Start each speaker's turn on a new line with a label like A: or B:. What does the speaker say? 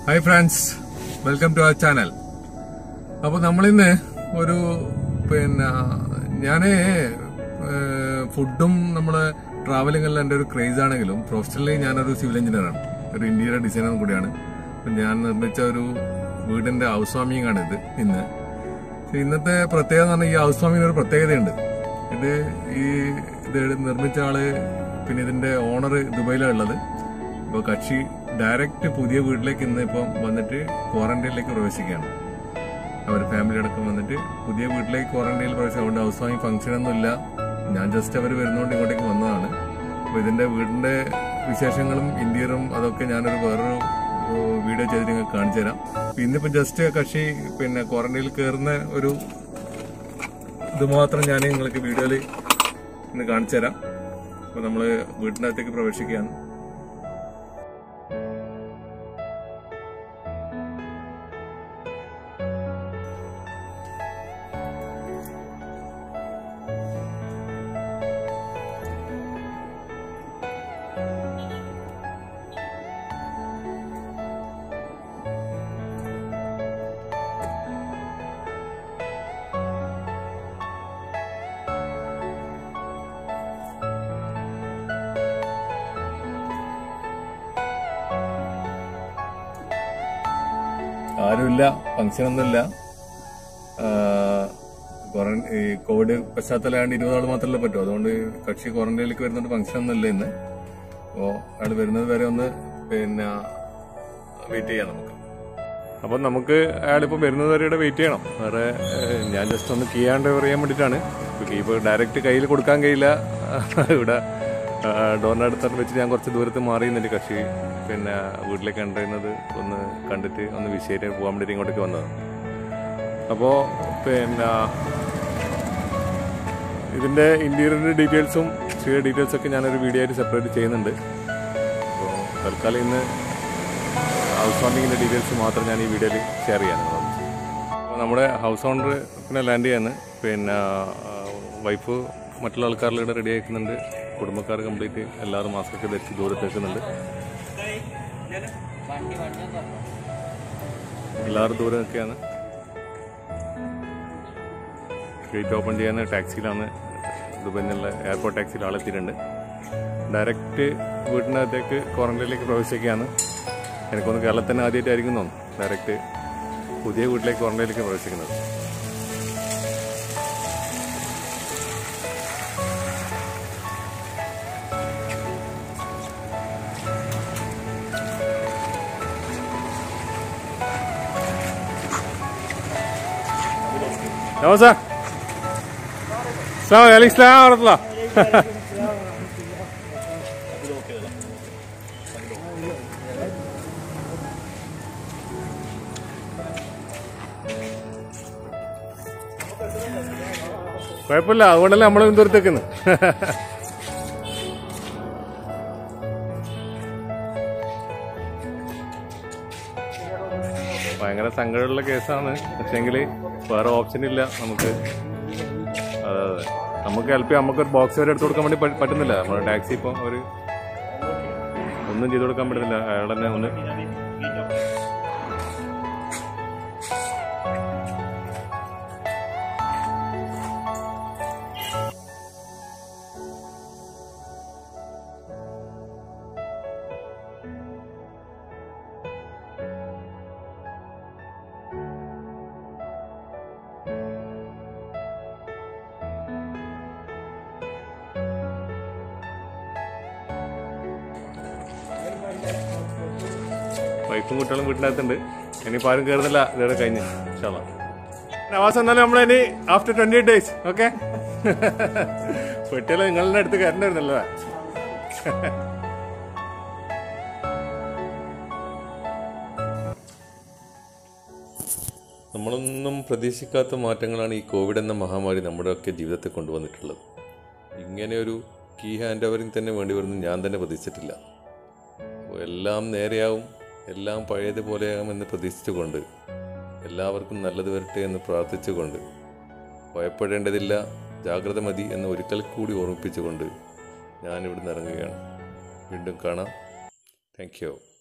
A: hi friends welcome to our channel അപ്പോൾ നമ്മളിന്ന് ഒരു പിന്നെ ഞാന് ഫുഡും നമ്മള് ട്രാവലിംഗ് എല്ലാം എൻ്റെ ഒരു ക്രേസ് ആണെങ്കിലും പ്രൊഫഷണലി ഞാനൊരു സിവിൽ എഞ്ചിനീയറാണ് ഒരു ഇന്റീരിയർ ഡിസൈനറും കൂടിയാണ് അപ്പം ഞാൻ നിർമ്മിച്ച ഒരു വീടിന്റെ ഹൗസ് വാമിംഗ് ആണ് ഇത് ഇന്ന് പക്ഷേ ഇന്നത്തെ പ്രത്യേകത എന്ന് പറഞ്ഞാൽ ഈ ഹൗസ് വാമിങ്ങിന് ഒരു പ്രത്യേകതയുണ്ട് ഇത് ഈ ഇത് നിർമ്മിച്ച ആള് പിന്നെ ഇതിന്റെ ഓണർ ദുബൈയിലാണ് ഉള്ളത് അപ്പോൾ കക്ഷി ഡയറക്റ്റ് പുതിയ വീട്ടിലേക്ക് ഇന്ന് ഇപ്പം വന്നിട്ട് ക്വാറന്റൈനിലേക്ക് പ്രവേശിക്കുകയാണ് അവർ ഫാമിലി അടക്കം വന്നിട്ട് പുതിയ വീട്ടിലേക്ക് ക്വാറന്റൈനിൽ പ്രവേശിക്കുക അതുകൊണ്ട് ഹൗസ് വാമിംഗ് ഫംഗ്ഷൻ ഒന്നും ഇല്ല ഞാൻ ജസ്റ്റ് അവർ വരുന്നതുകൊണ്ട് ഇങ്ങോട്ടേക്ക് വന്നതാണ് അപ്പോൾ ഇതിന്റെ വീടിന്റെ വിശേഷങ്ങളും ഇന്റീരിയറും അതൊക്കെ ഞാനൊരു വേറൊരു ഏഹ്, വീഡിയോ ചെയ്തിട്ട് നിങ്ങൾക്ക് കാണിച്ചു തരാം അപ്പൊ ഇന്നിപ്പോ ജസ്റ്റ് കക്ഷി പിന്നെ ക്വാറന്റൈനിൽ കയറുന്ന ഒരു ഇത് മാത്രം ഞാൻ നിങ്ങൾക്ക് വീഡിയോയിൽ ഇന്ന് കാണിച്ചു തരാം അപ്പോൾ നമ്മൾ വീടിൻ്റെ അകത്തേക്ക് പ്രവേശിക്കുകയാണ് ആരുമില്ല ഫംഗ്ഷൻ ഒന്നുമില്ല ഈ കോവിഡ് പശ്ചാത്തലമായിട്ട് ഇരുപത് ആൾ മാത്രമല്ലേ പറ്റൂ അതുകൊണ്ട് കക്ഷി ക്വാറന്റൈനിലേക്ക് വരുന്നുണ്ട് ഫംഗ്ഷൻ ഒന്നും ഇല്ല ഇന്ന് അപ്പോൾ അയാൾ വരുന്നത് വരെ ഒന്ന് പിന്നെ വെയിറ്റ് ചെയ്യാം നമുക്ക് അപ്പം നമുക്ക് അയാളിപ്പോൾ വരുന്നത് വരെ വെയിറ്റ് ചെയ്യണം വേറെ ഏഹ്, ഞാൻ ജസ്റ്റ് ഒന്ന് കീ ഹാൻഡ് ഓവർ ചെയ്യാൻ വേണ്ടിയിട്ടാണ് കീ ഇപ്പോൾ ഡയറക്റ്റ് കയ്യിൽ കൊടുക്കാൻ കഴിയില്ല ഇവിടെ ഡോറിൻ്റെ അടുത്തോട്ട് വെച്ച് ഞാൻ കുറച്ച് ദൂരത്ത് മാറി നിന്നിട്ട് കക്ഷി പിന്നെ വീട്ടിലേക്ക് എൻ്റർ ചെയ്യുന്നത് ഒന്ന് കണ്ടിട്ട് ഒന്ന് വിഷയമായിട്ട് പോകാൻ വേണ്ടിയിട്ട് ഇങ്ങോട്ടേക്ക് വന്നതാണ് അപ്പോൾ പിന്നെ ഇതിൻ്റെ ഇൻറ്റീരിയറിൻ്റെ ഡീറ്റെയിൽസും ചെറിയ ഡീറ്റെയിൽസൊക്കെ ഞാനൊരു വീഡിയോ ആയിട്ട് സെപ്പറേറ്റ് ചെയ്യുന്നുണ്ട് അപ്പോൾ തൽക്കാലം ഇന്ന് ഹൗസ് വാമിങ്ങിൻ്റെ ഡീറ്റെയിൽസ് മാത്രം ഞാൻ ഈ വീഡിയോയിൽ ഷെയർ ചെയ്യാനാണ് അപ്പോൾ നമ്മുടെ ഹൗസ് ഓണർ പിന്നെ ലാൻഡ് ചെയ്യാന്ന് പിന്നെ വൈഫ് മറ്റുള്ള ആൾക്കാരിലൂടെ റെഡി ആക്കുന്നുണ്ട് കുടുംബക്കാർ കംപ്ലീറ്റ് എല്ലാവരും മാസ്കൊക്കെ ധരിച്ച് ദൂരത്ത് വെക്കുന്നുണ്ട് എല്ലാവരും ദൂരെ നിൽക്കുകയാണ് ഗേറ്റ് ഓപ്പൺ ചെയ്യാൻ ടാക്സിയിലാണ് ദുബൈയിൽ നിന്നുള്ള എയർപോർട്ട് ടാക്സിയിൽ ആളെത്തിയിട്ടുണ്ട് ഡയറക്റ്റ് വീട്ടിനകത്തേക്ക് ക്വാറന്റൈനിലേക്ക് പ്രവേശിക്കുകയാണ് എനിക്കൊന്ന് കേരളത്തിൽ തന്നെ ആദ്യമായിട്ടായിരിക്കും തോന്നുന്നു ഡയറക്റ്റ് പുതിയ വീട്ടിലേക്ക് ക്വാറന്റൈനിലേക്ക് പ്രവേശിക്കുന്നത് നമസ്കാരം അസ്സാം വലൈക്കും സ്ലാം വറഹ്മത്തുള്ളാ കുഴപ്പമില്ല അതുകൊണ്ടല്ലേ നമ്മൾ ദൂരത്തേക്കുന്നത് ഭയങ്കര സങ്കടമുള്ള കേസാണ് പക്ഷെങ്കിൽ വേറെ ഓപ്ഷൻ ഇല്ല നമുക്ക് അതെ അതെ നമുക്ക് ഹെൽപ്പ് ചെയ്യാം നമുക്കൊരു ബോക്സ് വരെ എടുത്തു കൊടുക്കാൻ വേണ്ടി പ- പറ്റുന്നില്ല നമ്മുടെ ടാക്സി ഇപ്പോൾ ഒരു ഒന്നും ചെയ്തു കൊടുക്കാൻ പറ്റുന്നില്ല അയാൾ തന്നെ ഒന്ന് വൈഫും കുട്ടികളും വീട്ടിനകത്തുണ്ട് ഇനിയിപ്പോൾ ആരും കയറുന്നില്ല ഇതോടെ കഴിഞ്ഞ് ഇൻഷാല്ലാ നവാസ് എന്നാലും നമ്മൾ ഇനി after twenty eight days okay പെട്ടിയാലും നിങ്ങളുടെ അടുത്ത് കയറണ്ടായിരുന്നല്ലോ നമ്മളൊന്നും പ്രതീക്ഷിക്കാത്ത മാറ്റങ്ങളാണ് ഈ കോവിഡ് എന്ന മഹാമാരി നമ്മുടെയൊക്കെ ജീവിതത്തിൽ കൊണ്ടുവന്നിട്ടുള്ളത് ഇങ്ങനെ ഒരു കീ ഹാൻഡ് ഓവറിങ് തന്നെ വേണ്ടി വരുന്നത് ഞാൻ തന്നെ പ്രതീക്ഷിച്ചിട്ടില്ല അപ്പോൾ എല്ലാം നേരെയാവും എല്ലാം പഴയതുപോലെയാകുമെന്ന് പ്രതീക്ഷിച്ചുകൊണ്ട് എല്ലാവർക്കും നല്ലത് വരട്ടെ എന്ന് പ്രാർത്ഥിച്ചുകൊണ്ട് ഭയപ്പെടേണ്ടതില്ല ജാഗ്രത മതി എന്ന് ഒരിക്കൽ കൂടി ഓർമ്മിപ്പിച്ചുകൊണ്ട് ഞാനിവിടുന്ന് ഇറങ്ങുകയാണ് വീണ്ടും കാണാം താങ്ക് യു